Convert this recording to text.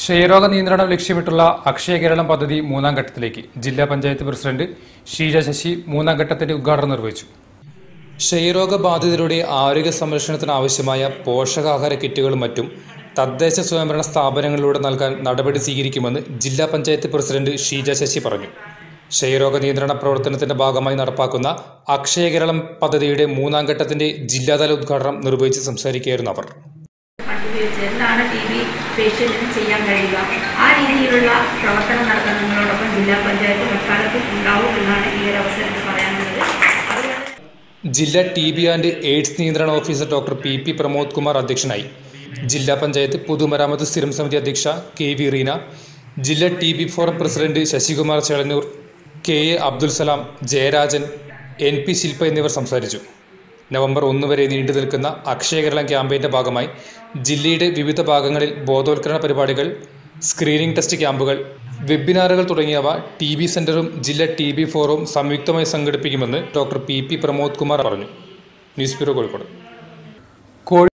ക്ഷയരോഗ നിയന്ത്രണം ലക്ഷ്യമിട്ടുള്ള അക്ഷയ കേരളം പദ്ധതി മൂന്നാം ഘട്ടത്തിലേക്ക് ജില്ലാ പഞ്ചായത്ത് പ്രസിഡന്റ് ഷീജ ശശി മൂന്നാം ഘട്ടത്തിന്റെ ഉദ്ഘാടനം നിർവഹിച്ചു ക്ഷയരോഗ ബാധിതരുടെ ആരോഗ്യ സംരക്ഷണത്തിന് ആവശ്യമായ പോഷകാഹാര കിറ്റുകളും മറ്റും തദ്ദേശ സ്വയംഭരണ സ്ഥാപനങ്ങളിലൂടെ നൽകാൻ നടപടി സ്വീകരിക്കുമെന്ന് ജില്ലാ പഞ്ചായത്ത് പ്രസിഡന്റ് ഷീജ ശശി പറഞ്ഞു ക്ഷയരോഗ നിയന്ത്രണ പ്രവർത്തനത്തിന്റെ ഭാഗമായി നടപ്പാക്കുന്ന അക്ഷയ കേരളം പദ്ധതിയുടെ മൂന്നാം ഘട്ടത്തിന്റെ ജില്ലാതല ഉദ്ഘാടനം നിർവഹിച്ച് സംസാരിക്കുകയായിരുന്നു അവർ ഫണ്ട് ഉപയോഗിച്ച് എന്താണ് ടി ബി പേഷ്യൻറ്റിന് ചെയ്യാൻ കഴിയുക ആ രീതിയിലുള്ള പ്രവർത്തനം നടത്താൻ നിങ്ങളോടൊപ്പം ജില്ലാ പഞ്ചായത്ത് മുൻകാലത്തും ഉണ്ടാവും എന്നാണ് ഈ ഒരു അവസരത്തിൽ പറയാനുള്ളത് അതുകൊണ്ട് ജില്ലാ ടി ബി ആൻഡ് എയ്ഡ്സ് നിയന്ത്രണ officer doctor P P Pramod Kumar അധ്യക്ഷനായി ജില്ലാ പഞ്ചായത്ത് പൊതുമരാമത്ത് സ്ഥിരം സമിതി അധ്യക്ഷ കെ വി റീന ജില്ലാ T B forum president Sasikumar Chelannur K A Abdul Salam Jayarajan N P Shilpa എന്നിവർ സംസാരിച്ചു നവംബർ ഒന്ന് വരെ നീണ്ടു നിൽക്കുന്ന അക്ഷയ കേരളം ക്യാമ്പയിൻ്റെ ഭാഗമായി ജില്ലയുടെ വിവിധ ഭാഗങ്ങളിൽ ബോധവൽക്കരണ പരിപാടികൾ സ്ക്രീനിംഗ് ടെസ്റ്റ് ക്യാമ്പുകൾ വെബിനാറുകൾ തുടങ്ങിയവ ടി ബി സെന്ററും ജില്ലാ ടി ബി ഫോറവും സംയുക്തമായി സംഘടിപ്പിക്കുമെന്ന് doctor P P Pramod Kumar പറഞ്ഞു ന്യൂസ് ബ്യൂറോ കോഴിക്കോട്